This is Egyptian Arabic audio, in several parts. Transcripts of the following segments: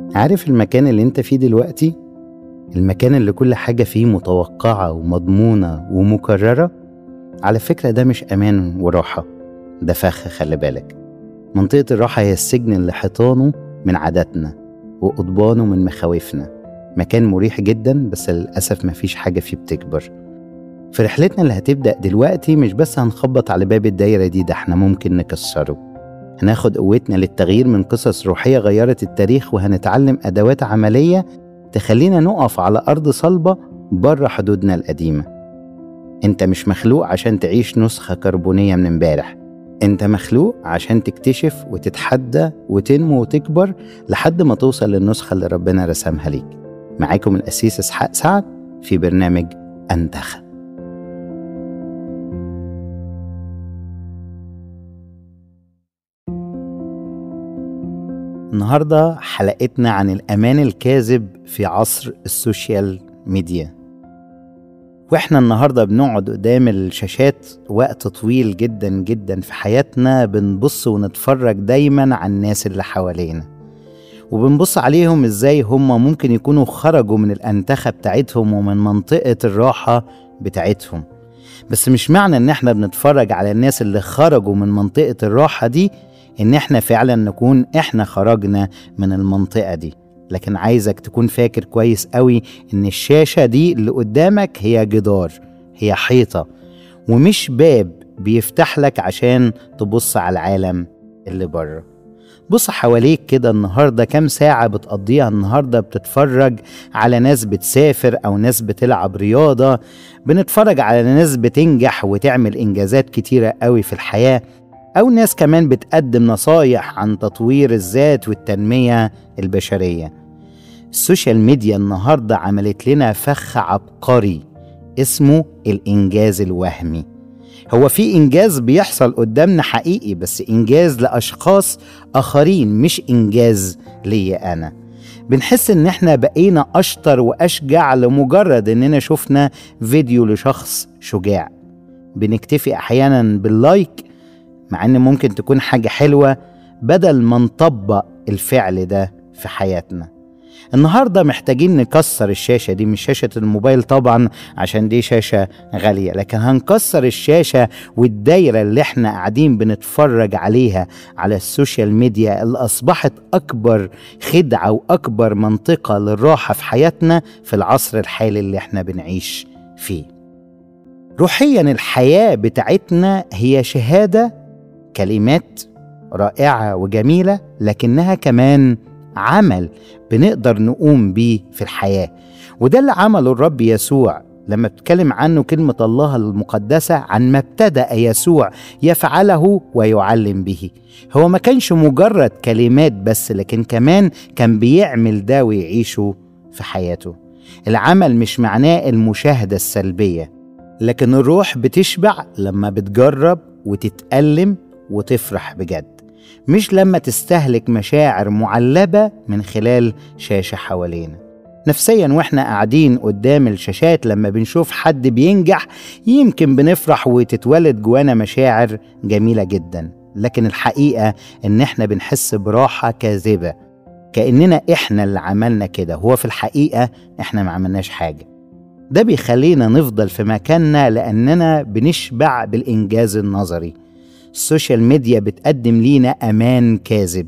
عارف المكان اللي انت فيه دلوقتي المكان اللي كل حاجة فيه متوقعة ومضمونة ومكررة على فكرة ده مش أمان وراحة ده فخ خلي بالك منطقة الراحة هي السجن اللي حيطانه من عاداتنا وقضبانه من مخاوفنا مكان مريح جدا بس للأسف مفيش حاجة فيه بتكبر في رحلتنا اللي هتبدأ دلوقتي مش بس هنخبط على باب الدايرة دي ده احنا ممكن نكسره هناخد قوتنا للتغيير من قصص روحية غيرت التاريخ وهنتعلم أدوات عملية تخلينا نقف على أرض صلبة بره حدودنا القديمة انت مش مخلوق عشان تعيش نسخة كربونية من امبارح انت مخلوق عشان تكتشف وتتحدى وتنمو وتكبر لحد ما توصل للنسخة اللي ربنا رسمها ليك معاكم الأسيس إسحاق سعد في برنامج أنتخب النهارده حلقتنا عن الأمان الكاذب في عصر السوشيال ميديا واحنا النهارده بنقعد قدام الشاشات وقت طويل جدا جدا في حياتنا بنبص ونتفرج دايما على الناس اللي حوالينا وبنبص عليهم ازاي هم ممكن يكونوا خرجوا من الأنتخة بتاعتهم ومن منطقة الراحة بتاعتهم بس مش معنى ان احنا بنتفرج على الناس اللي خرجوا من منطقة الراحة دي ان احنا فعلا نكون احنا خرجنا من المنطقة دي لكن عايزك تكون فاكر كويس قوي ان الشاشة دي اللي قدامك هي جدار هي حيطة ومش باب بيفتح لك عشان تبص على العالم اللي بره بص حواليك كده النهارده كام ساعة بتقضيها النهارده بتتفرج على ناس بتسافر أو ناس بتلعب رياضة بنتفرج على ناس بتنجح وتعمل إنجازات كتيرة قوي في الحياة أو ناس كمان بتقدم نصايح عن تطوير الذات والتنمية البشرية السوشيال ميديا النهاردة عملت لنا فخ عبقري اسمه الإنجاز الوهمي هو في إنجاز بيحصل قدامنا حقيقي بس إنجاز لأشخاص آخرين مش إنجاز ليا أنا بنحس إن إحنا بقينا أشطر وأشجع لمجرد إننا شفنا فيديو لشخص شجاع بنكتفي أحيانا باللايك مع إن ممكن تكون حاجة حلوة بدل ما نطبق الفعل ده في حياتنا النهاردة محتاجين نكسر الشاشة دي مش شاشة الموبايل طبعا عشان دي شاشة غالية لكن هنكسر الشاشة والدايرة اللي احنا قاعدين بنتفرج عليها على السوشيال ميديا اللي أصبحت أكبر خدعة وأكبر منطقة للراحة في حياتنا في العصر الحالي اللي احنا بنعيش فيه روحيا الحياة بتاعتنا هي شهادة كلمات رائعة وجميلة لكنها كمان عمل بنقدر نقوم بيه في الحياة وده اللي عمله الرب يسوع لما بتكلم عنه كلمة الله المقدسة عن ما ابتدأ يسوع يفعله ويعلم به هو ما كانش مجرد كلمات بس لكن كمان كان بيعمل ده ويعيشه في حياته العمل مش معناه المشاهدة السلبية لكن الروح بتشبع لما بتجرب وتتألم وتفرح بجد مش لما تستهلك مشاعر معلبة من خلال شاشة حوالينا نفسيا واحنا قاعدين قدام الشاشات لما بنشوف حد بينجح يمكن بنفرح وتتولد جوانا مشاعر جميلة جدا لكن الحقيقة ان احنا بنحس براحة كاذبة كأننا احنا اللي عملنا كده هو في الحقيقة احنا ما عملناش حاجة ده بيخلينا نفضل في مكاننا لأننا بنشبع بالإنجاز النظري السوشيال ميديا بتقدم لينا امان كاذب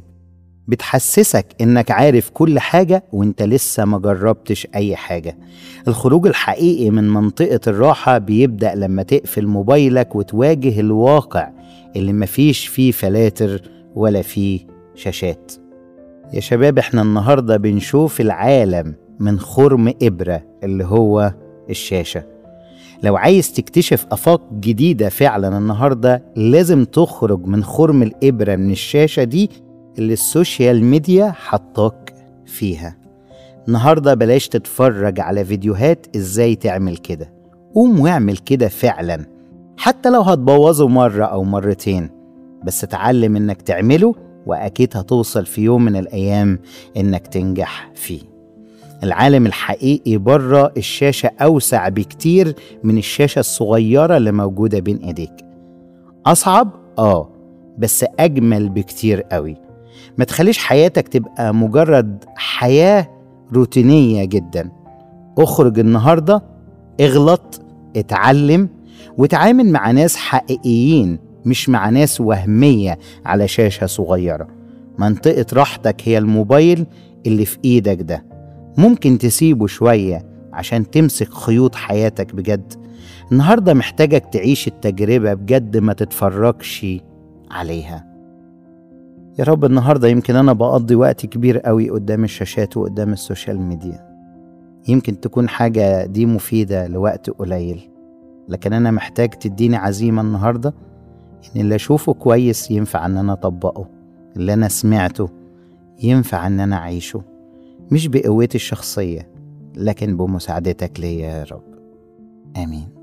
بتحسسك انك عارف كل حاجة وانت لسه ما جربتش اي حاجة الخروج الحقيقي من منطقة الراحة بيبدأ لما تقفل موبايلك وتواجه الواقع اللي مفيش فيه فلاتر ولا فيه شاشات يا شباب احنا النهاردة بنشوف العالم من خرم إبرة اللي هو الشاشة لو عايز تكتشف آفاق جديدة فعلا النهاردة لازم تخرج من خرم الإبرة من الشاشة دي اللي السوشيال ميديا حطاك فيها النهاردة بلاش تتفرج على فيديوهات ازاي تعمل كده قوم واعمل كده فعلا حتى لو هتبوظه مرة أو مرتين بس اتعلم انك تعمله وأكيد هتوصل في يوم من الأيام انك تنجح فيه العالم الحقيقي بره الشاشة أوسع بكتير من الشاشة الصغيرة اللي موجودة بين إيديك أصعب؟ آه بس أجمل بكتير قوي ما تخليش حياتك تبقى مجرد حياة روتينية جدا اخرج النهاردة اغلط اتعلم وتعامل مع ناس حقيقيين مش مع ناس وهمية على شاشة صغيرة منطقة راحتك هي الموبايل اللي في ايدك ده ممكن تسيبه شوية عشان تمسك خيوط حياتك بجد النهاردة محتاجك تعيش التجربة بجد ما تتفرجش عليها يا رب النهاردة يمكن أنا بقضي وقت كبير قوي قدام الشاشات وقدام السوشيال ميديا يمكن تكون حاجة دي مفيدة لوقت قليل لكن أنا محتاج تديني عزيمة النهاردة إن اللي أشوفه كويس ينفع إن أنا أطبقه اللي أنا سمعته ينفع إن أنا أعيشه مش بقوتي الشخصية لكن بمساعدتك ليا يا رب آمين